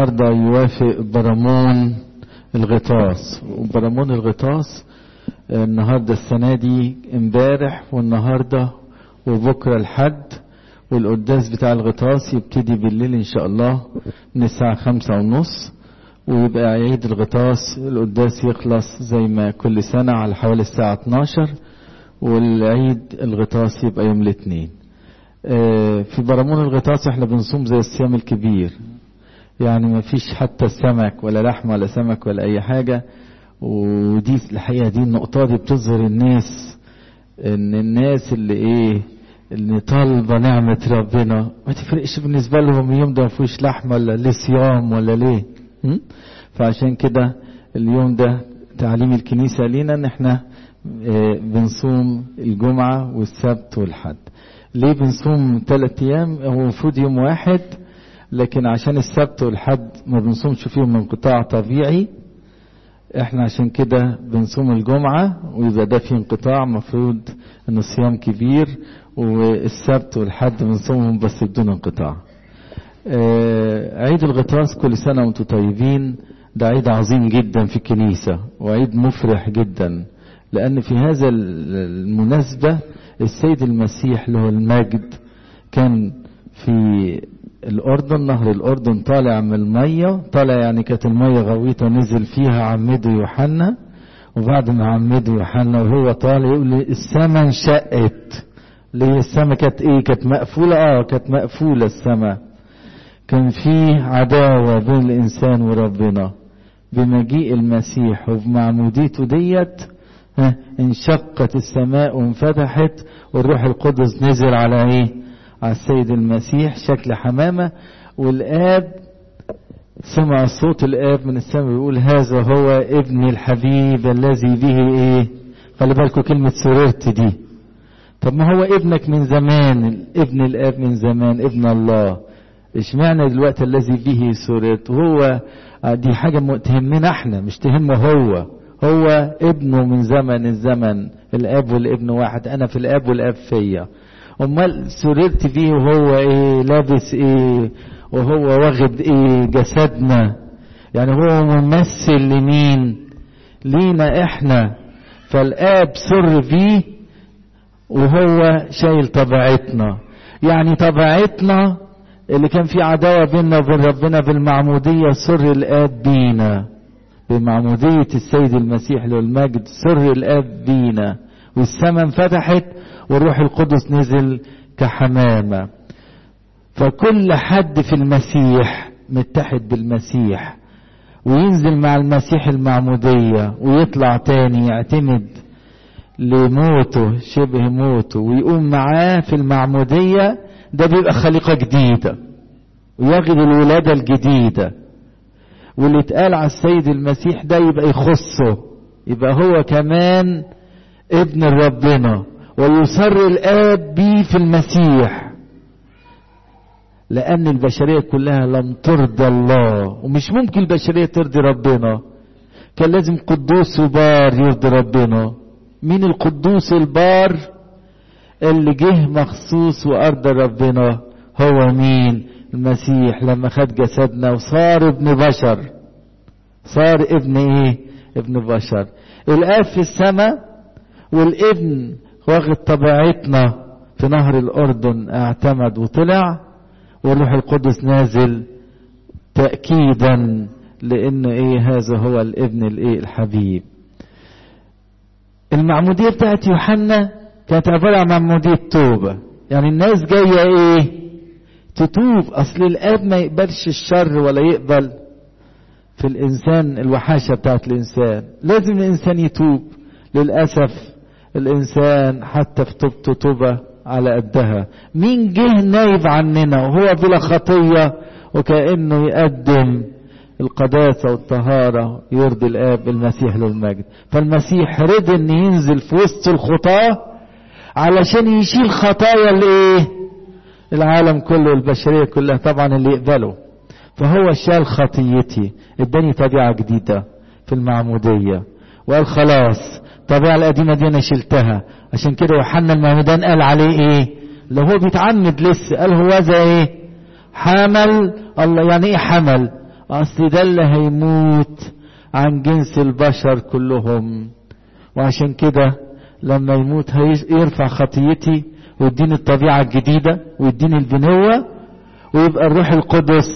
النهاردة يوافق برامون الغطاس وبرامون الغطاس النهاردة السنة دي امبارح والنهاردة وبكرة الحد والقداس بتاع الغطاس يبتدي بالليل ان شاء الله من الساعة خمسة ونص ويبقى عيد الغطاس القداس يخلص زي ما كل سنة على حوالي الساعة 12 والعيد الغطاس يبقى يوم الاثنين في برامون الغطاس احنا بنصوم زي الصيام الكبير يعني ما فيش حتى سمك ولا لحمة ولا سمك ولا اي حاجة ودي الحقيقة دي النقطة دي بتظهر الناس ان الناس اللي ايه اللي طالبة نعمة ربنا ما تفرقش بالنسبة لهم اليوم ده ما فيهوش لحمة ولا ليه صيام ولا ليه م? فعشان كده اليوم ده تعليم الكنيسة لينا ان احنا اه بنصوم الجمعة والسبت والحد ليه بنصوم ثلاث ايام هو المفروض يوم واحد لكن عشان السبت والحد ما بنصومش فيهم انقطاع طبيعي احنا عشان كده بنصوم الجمعة ويبقى ده في انقطاع مفروض انه صيام كبير والسبت والحد بنصومهم بس بدون انقطاع اه عيد الغطاس كل سنة وانتم طيبين ده عيد عظيم جدا في الكنيسة وعيد مفرح جدا لأن في هذا المناسبة السيد المسيح له المجد كان في الأردن نهر الأردن طالع من المية طالع يعني كانت المية غويطة نزل فيها عمده يوحنا وبعد ما عمده يوحنا وهو طالع يقول السماء انشقت ليه السماء كانت ايه كانت مقفولة اه كانت مقفولة السماء كان في عداوة بين الإنسان وربنا بمجيء المسيح وبمعموديته ديت ها انشقت السماء وانفتحت والروح القدس نزل على ايه على السيد المسيح شكل حمامة والآب سمع صوت الآب من السماء بيقول هذا هو ابني الحبيب الذي به ايه خلي بالكم كلمة سررت دي طب ما هو ابنك من زمان ابن الآب من زمان ابن الله اشمعنى دلوقتي الذي به سررت هو دي حاجة تهمنا احنا مش تهمه هو هو ابنه من زمن الزمن الاب والابن واحد انا في الاب والاب فيا امال سررت بيه وهو ايه لابس ايه وهو واخد ايه جسدنا يعني هو ممثل لمين لينا احنا فالاب سر بيه وهو شايل طبيعتنا يعني طبيعتنا اللي كان في عداوة بيننا وبين ربنا بالمعمودية سر الآب بينا بمعمودية السيد المسيح له المجد سر الآب بينا والسماء انفتحت والروح القدس نزل كحمامة فكل حد في المسيح متحد بالمسيح وينزل مع المسيح المعمودية ويطلع تاني يعتمد لموته شبه موته ويقوم معاه في المعمودية ده بيبقى خليقة جديدة وياخد الولادة الجديدة واللي اتقال على السيد المسيح ده يبقى يخصه يبقى هو كمان ابن ربنا ويسر الآب بيه في المسيح لأن البشرية كلها لم ترضى الله ومش ممكن البشرية ترضي ربنا كان لازم قدوس وبار يرضي ربنا مين القدوس البار اللي جه مخصوص وأرضى ربنا هو مين المسيح لما خد جسدنا وصار ابن بشر صار ابن ايه ابن بشر الاب في السماء والابن واخد طبيعتنا في نهر الاردن اعتمد وطلع والروح القدس نازل تاكيدا لان ايه هذا هو الابن الايه الحبيب المعموديه بتاعت يوحنا كانت عباره عن معموديه توبه يعني الناس جايه ايه تتوب اصل الاب ما يقبلش الشر ولا يقبل في الانسان الوحاشه بتاعت الانسان لازم الانسان يتوب للاسف الانسان حتى في توبته توبه على قدها مين جه نايب عننا وهو بلا خطيه وكانه يقدم القداسة والطهارة يرضي الآب المسيح للمجد فالمسيح رد ان ينزل في وسط الخطاة علشان يشيل خطايا الايه العالم كله والبشرية كلها طبعا اللي يقبله فهو شال خطيتي اداني طبيعة جديدة في المعمودية وقال خلاص الطبيعة القديمة دي انا شلتها عشان كده يوحنا المعمدان قال عليه ايه لو هو بيتعمد لسه قال هو ذا ايه حمل الله يعني ايه حمل اصل ده اللي هيموت عن جنس البشر كلهم وعشان كده لما يموت يرفع خطيتي ويديني الطبيعة الجديدة ويديني البنوة ويبقى الروح القدس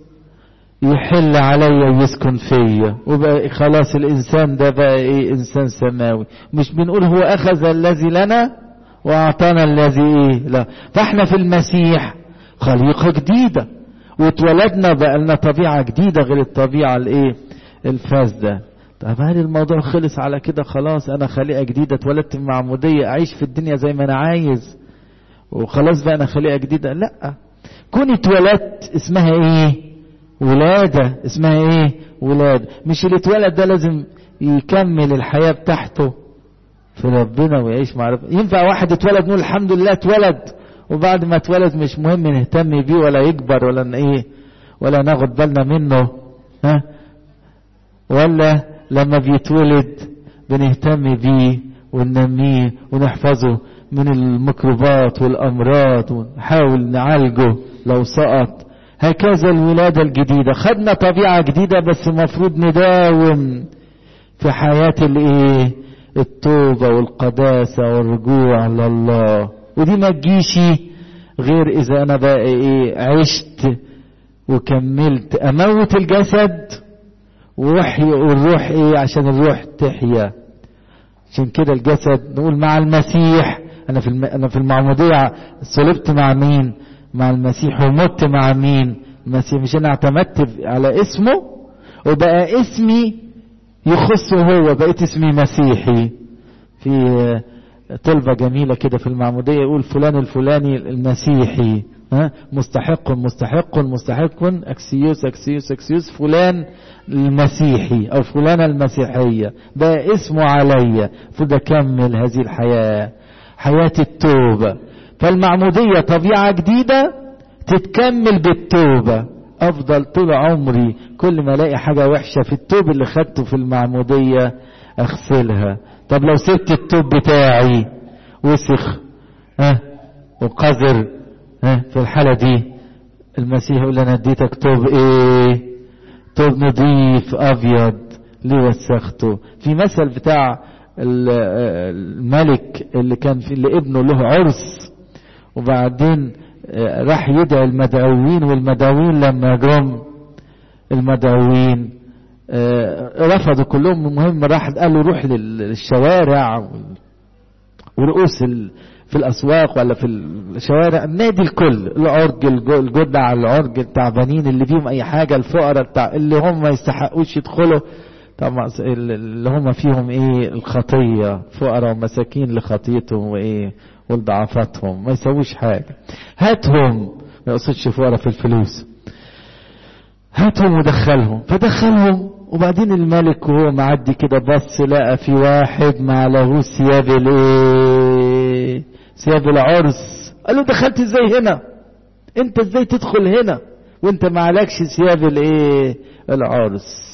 يحل عليا ويسكن فيا وبقى خلاص الانسان ده بقى ايه انسان سماوي مش بنقول هو اخذ الذي لنا واعطانا الذي ايه لا فاحنا في المسيح خليقة جديدة واتولدنا بقى لنا طبيعة جديدة غير الطبيعة الايه الفاسدة طب هل الموضوع خلص على كده خلاص انا خليقة جديدة اتولدت في معمودية اعيش في الدنيا زي ما انا عايز وخلاص بقى انا خليقة جديدة لا كوني اتولدت اسمها ايه ولادة اسمها ايه ولادة مش اللي اتولد ده لازم يكمل الحياة بتاعته في ربنا ويعيش مع ربنا ينفع واحد اتولد نقول الحمد لله اتولد وبعد ما اتولد مش مهم نهتم بيه ولا يكبر ولا ايه ولا ناخد بالنا منه ها ولا لما بيتولد بنهتم بيه وننميه ونحفظه من الميكروبات والامراض ونحاول نعالجه لو سقط هكذا الولادة الجديدة خدنا طبيعة جديدة بس المفروض نداوم في حياة الايه التوبة والقداسة والرجوع لله ودي ما تجيش غير اذا انا بقى ايه عشت وكملت اموت الجسد ووحي والروح ايه عشان الروح تحيا عشان كده الجسد نقول مع المسيح انا في الم... انا في المعمودية صلبت مع مين مع المسيح ومت مع مين المسيح مش انا اعتمدت على اسمه وبقى اسمي يخصه هو بقيت اسمي مسيحي في طلبة جميلة كده في المعمودية يقول فلان الفلاني المسيحي ها مستحق مستحق مستحق اكسيوس اكسيوس اكسيوس فلان المسيحي او فلانة المسيحية بقى اسمه عليا فده اكمل هذه الحياة حياة التوبة فالمعمودية طبيعة جديدة تتكمل بالتوبة افضل طول عمري كل ما الاقي حاجة وحشة في التوب اللي خدته في المعمودية اغسلها طب لو سبت التوب بتاعي وسخ ها وقذر ها في الحالة دي المسيح يقول انا اديتك توب ايه توب نظيف ابيض ليه وسخته في مثل بتاع الملك اللي كان في اللي ابنه له عرس وبعدين راح يدعي المدعوين والمدعوين لما جم المدعوين رفضوا كلهم المهم راح قال له روح للشوارع ورؤوس في الاسواق ولا في الشوارع نادي الكل العرج الجدع العرج التعبانين اللي فيهم اي حاجه الفقراء بتاع اللي هم ما يستحقوش يدخلوا طبعا اللي هم فيهم ايه الخطيه فقراء ومساكين لخطيتهم وايه ولضعفاتهم ما يسويش حاجه هاتهم ما يقصدش فقراء في الفلوس هاتهم ودخلهم فدخلهم وبعدين الملك وهو معدي كده بص لقى في واحد ما له ثياب الايه ثياب العرس قال له دخلت ازاي هنا انت ازاي تدخل هنا وانت ما عليكش ثياب الايه العرس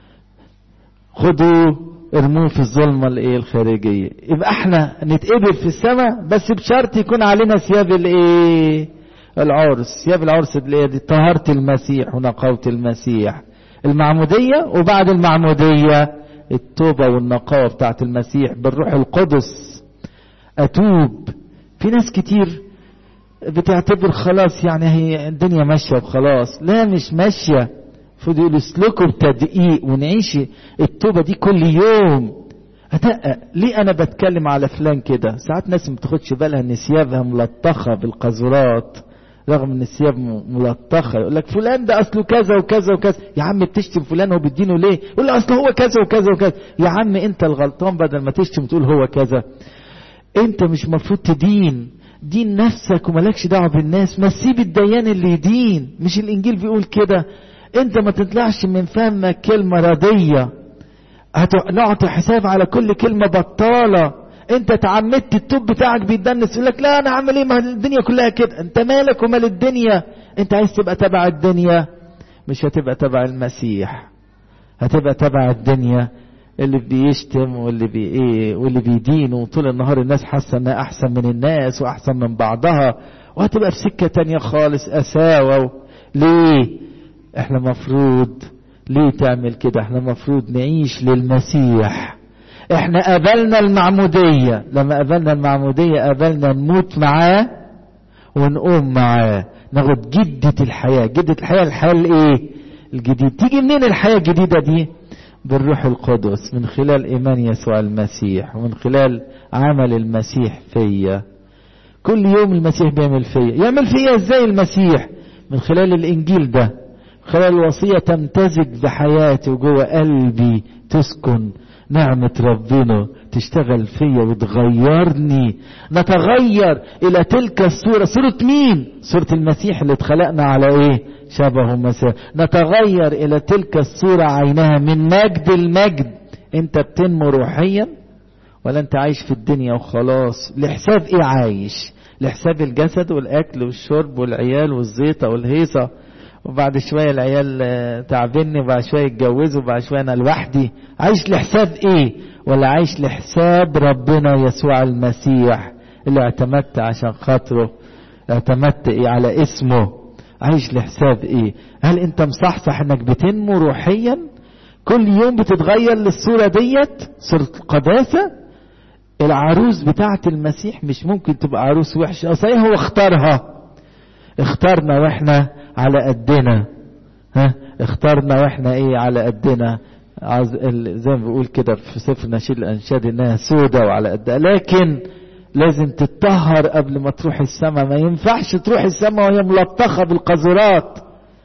خدوا ارموه في الظلمة الايه الخارجية يبقى احنا نتقبل في السماء بس بشرط يكون علينا ثياب الايه العرس ثياب العرس اللي دي طهارة المسيح ونقاوة المسيح المعمودية وبعد المعمودية التوبة والنقاوة بتاعت المسيح بالروح القدس أتوب في ناس كتير بتعتبر خلاص يعني هي الدنيا ماشية وخلاص لا مش ماشية المفروض يقولوا اسلكوا بتدقيق ونعيش التوبة دي كل يوم هدقق ليه انا بتكلم على فلان كده ساعات ناس ما بتاخدش بالها ان ثيابها ملطخة بالقذورات رغم ان الثياب ملطخه يقول لك فلان ده اصله كذا وكذا وكذا يا عم بتشتم فلان وبتدينه ليه يقول له اصله هو كذا وكذا وكذا يا عم انت الغلطان بدل ما تشتم تقول هو كذا انت مش مفروض تدين دين نفسك وملكش دعوه بالناس ما تسيب الديان اللي يدين مش الانجيل بيقول كده انت ما تطلعش من فمك كلمه رديه نعطي حساب على كل كلمه بطاله انت تعمدت التوب بتاعك بيتدنس يقول لك لا انا عامل ايه ما الدنيا كلها كده انت مالك ومال الدنيا انت عايز تبقى تبع الدنيا مش هتبقى تبع المسيح هتبقى تبع الدنيا اللي بيشتم واللي بي ايه واللي بيدين وطول النهار الناس حاسه انها احسن من الناس واحسن من بعضها وهتبقى في سكه تانية خالص اساوه ليه احنا مفروض ليه تعمل كده احنا مفروض نعيش للمسيح احنا قبلنا المعمودية لما قبلنا المعمودية قبلنا نموت معاه ونقوم معاه ناخد جدة الحياة جدة الحياة الحياة الايه الجديد تيجي منين الحياة الجديدة دي بالروح القدس من خلال ايمان يسوع المسيح ومن خلال عمل المسيح فيا كل يوم المسيح بيعمل فيا يعمل فيا ازاي المسيح من خلال الانجيل ده من خلال الوصية تمتزج بحياتي وجوه قلبي تسكن نعمة ربنا تشتغل فيا وتغيرني نتغير الى تلك الصورة صورة مين صورة المسيح اللي اتخلقنا على ايه شبهه مسيح نتغير الى تلك الصورة عينها من مجد المجد انت بتنمو روحيا ولا انت عايش في الدنيا وخلاص لحساب ايه عايش لحساب الجسد والاكل والشرب والعيال والزيطة والهيصة وبعد شوية العيال تعبني وبعد شوية يتجوزوا وبعد شوية أنا لوحدي عايش لحساب إيه ولا عايش لحساب ربنا يسوع المسيح اللي اعتمدت عشان خاطره اعتمدت إيه على اسمه عايش لحساب إيه هل أنت مصحصح إنك بتنمو روحيا كل يوم بتتغير للصورة ديت صورة القداسة العروس بتاعت المسيح مش ممكن تبقى عروس وحشة أصلا هو اختارها اختارنا واحنا على قدنا ها اختارنا واحنا ايه على قدنا عز... زي ما بيقول كده في سفر نشيد الانشاد انها سودة وعلى قدها لكن لازم تتطهر قبل ما تروح السماء ما ينفعش تروح السماء وهي ملطخة بالقذرات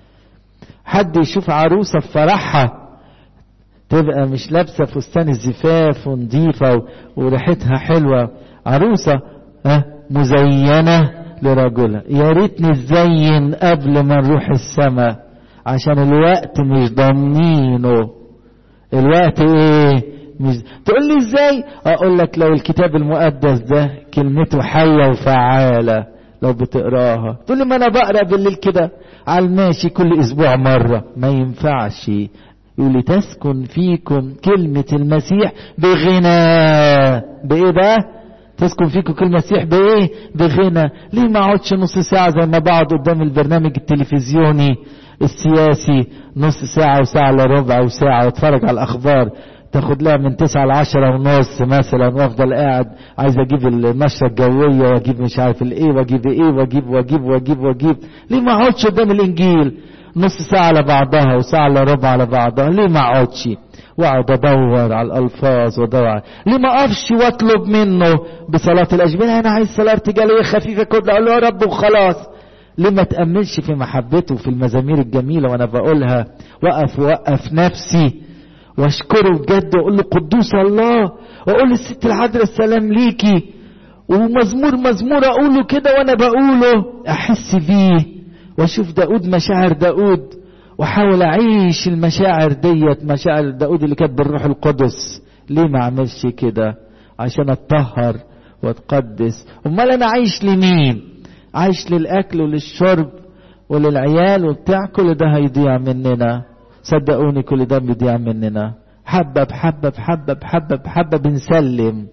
حد يشوف عروسة في فرحها تبقى مش لابسة فستان الزفاف ونظيفة وريحتها حلوة عروسة ها مزينة لرجلها يا ريت نتزين قبل ما نروح السماء عشان الوقت مش ضامنينه الوقت ايه مش تقول لي ازاي اقول لك لو الكتاب المقدس ده كلمته حية وفعالة لو بتقراها تقول لي ما انا بقرا بالليل كده على الماشي كل اسبوع مرة ما ينفعش يقول لي تسكن فيكم كلمة المسيح بغنى بايه بقى تسكن فيكم كل مسيح بايه بغنى ليه ما اقعدش نص ساعة زي ما بقعد قدام البرنامج التلفزيوني السياسي نص ساعة وساعة الا ربع وساعة واتفرج على الاخبار تاخد لها من تسعة لعشرة ونص مثلا وافضل قاعد عايز اجيب النشرة الجوية واجيب مش عارف الايه واجيب ايه واجيب واجيب واجيب واجيب ليه ما اقعدش قدام الانجيل نص ساعة على بعضها وساعة الا ربع على بعضها ليه ما اقعدش واقعد ادور على الالفاظ وادور ليه ما اقفش واطلب منه بصلاه الاشبال انا عايز صلاه ارتجاليه خفيفه كده اقول له يا رب وخلاص ليه ما تاملش في محبته في المزامير الجميله وانا بقولها وقف وقف نفسي واشكره بجد واقول له قدوس الله واقول للست العذراء السلام ليكي ومزمور مزمور اقوله كده وانا بقوله احس بيه واشوف داود مشاعر داود واحاول اعيش المشاعر ديت مشاعر داود اللي كانت بالروح القدس ليه ما اعملش كده عشان اتطهر واتقدس امال انا عايش لمين عايش للاكل وللشرب وللعيال وبتاع كل ده هيضيع مننا صدقوني كل ده بيضيع مننا حبة بحبة بحبة بحبة بحبة بنسلم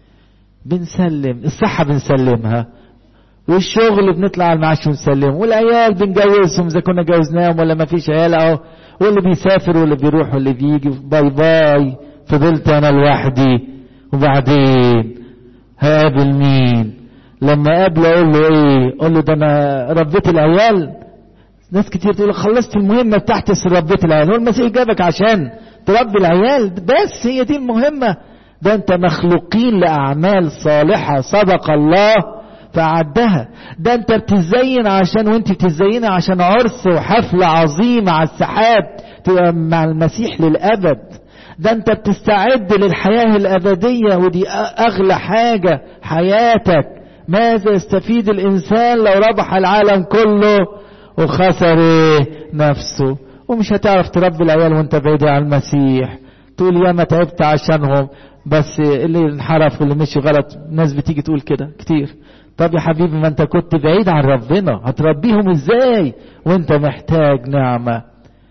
بنسلم الصحة بنسلمها والشغل بنطلع على المعاش ونسلمه والعيال بنجوزهم اذا كنا جوزناهم ولا ما فيش عيال اهو واللي بيسافر واللي بيروح واللي بيجي باي باي فضلت انا لوحدي وبعدين هقابل مين لما اقابله اقول له ايه اقول له ده انا ربيت العيال ناس كتير تقول خلصت المهمه بتاعتي ربيت العيال هو المسيح جابك عشان تربي العيال بس هي دي المهمه ده انت مخلوقين لاعمال صالحه صدق الله فعدها ده انت بتزين عشان وانت بتزيني عشان عرس وحفلة عظيمة على السحاب تبقى مع المسيح للأبد ده انت بتستعد للحياة الأبدية ودي أغلى حاجة حياتك ماذا يستفيد الإنسان لو ربح العالم كله وخسر نفسه ومش هتعرف تربي العيال وانت بعيد عن المسيح تقول يا ما تعبت عشانهم بس اللي انحرف واللي مشي غلط ناس بتيجي تقول كده كتير طب يا حبيبي ما انت كنت بعيد عن ربنا هتربيهم ازاي وانت محتاج نعمة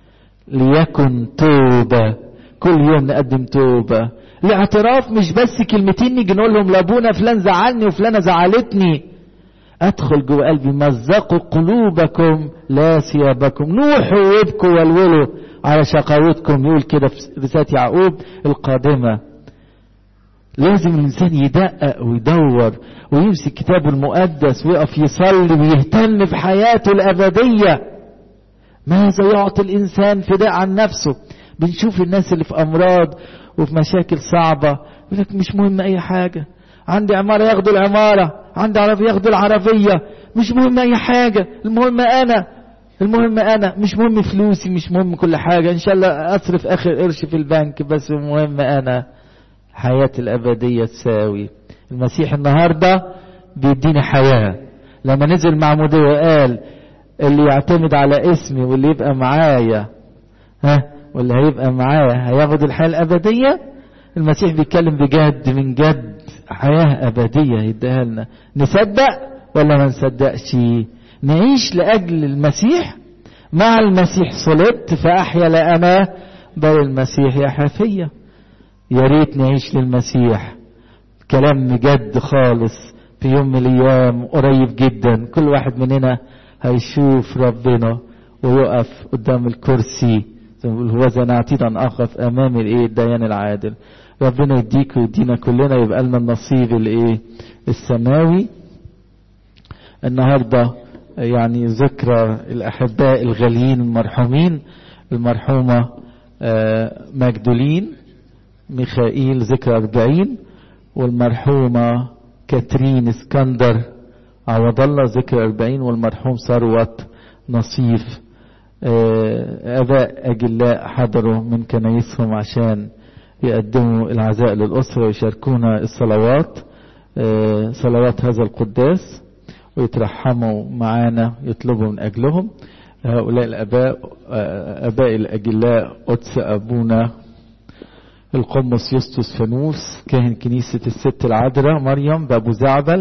ليكن توبة كل يوم نقدم توبة الاعتراف مش بس كلمتين نيجي نقول لهم لابونا فلان زعلني وفلانة زعلتني ادخل جوه قلبي مزقوا قلوبكم لا ثيابكم نوحوا وابكوا والولوا على شقاوتكم يقول كده في رسالة يعقوب القادمة لازم الإنسان يدقق ويدور ويمسك كتابه المقدس ويقف يصلي ويهتم بحياته الأبدية ماذا يعطي الإنسان فداء عن نفسه بنشوف الناس اللي في أمراض وفي مشاكل صعبة يقول لك مش مهم أي حاجة عندي عمارة ياخدوا العمارة عندي عربية ياخدوا العربية مش مهم أي حاجة المهم أنا المهم أنا مش مهم فلوسي مش مهم كل حاجة إن شاء الله أصرف آخر قرش في البنك بس المهم أنا حياة الأبدية تساوي المسيح النهاردة بيديني حياة لما نزل معمودية وقال اللي يعتمد على اسمي واللي يبقى معايا ها واللي هيبقى معايا هياخد الحياة الأبدية المسيح بيتكلم بجد من جد حياة أبدية يديها لنا نصدق ولا ما نصدقش نعيش لأجل المسيح مع المسيح صلبت فأحيا لا أنا بل المسيح يحيا فيا يا ريت نعيش للمسيح كلام جد خالص في يوم من الايام قريب جدا كل واحد مننا هيشوف ربنا ويقف قدام الكرسي زي ما بيقول هو ذا نعتيد ان اقف امام الايه الديان العادل ربنا يديك ويدينا كلنا يبقى لنا النصيب الايه السماوي النهارده يعني ذكرى الاحباء الغاليين المرحومين المرحومه مجدولين ميخائيل ذكرى أربعين والمرحومة كاترين اسكندر عوض الله ذكرى أربعين والمرحوم ثروت نصيف آباء أجلاء حضروا من كنايسهم عشان يقدموا العزاء للأسرة ويشاركونا الصلوات صلوات هذا القداس ويترحموا معانا يطلبوا من أجلهم هؤلاء الآباء آباء الأجلاء قدس أبونا القمص يسطس فانوس كاهن كنيسة الست العذراء مريم بأبو زعبل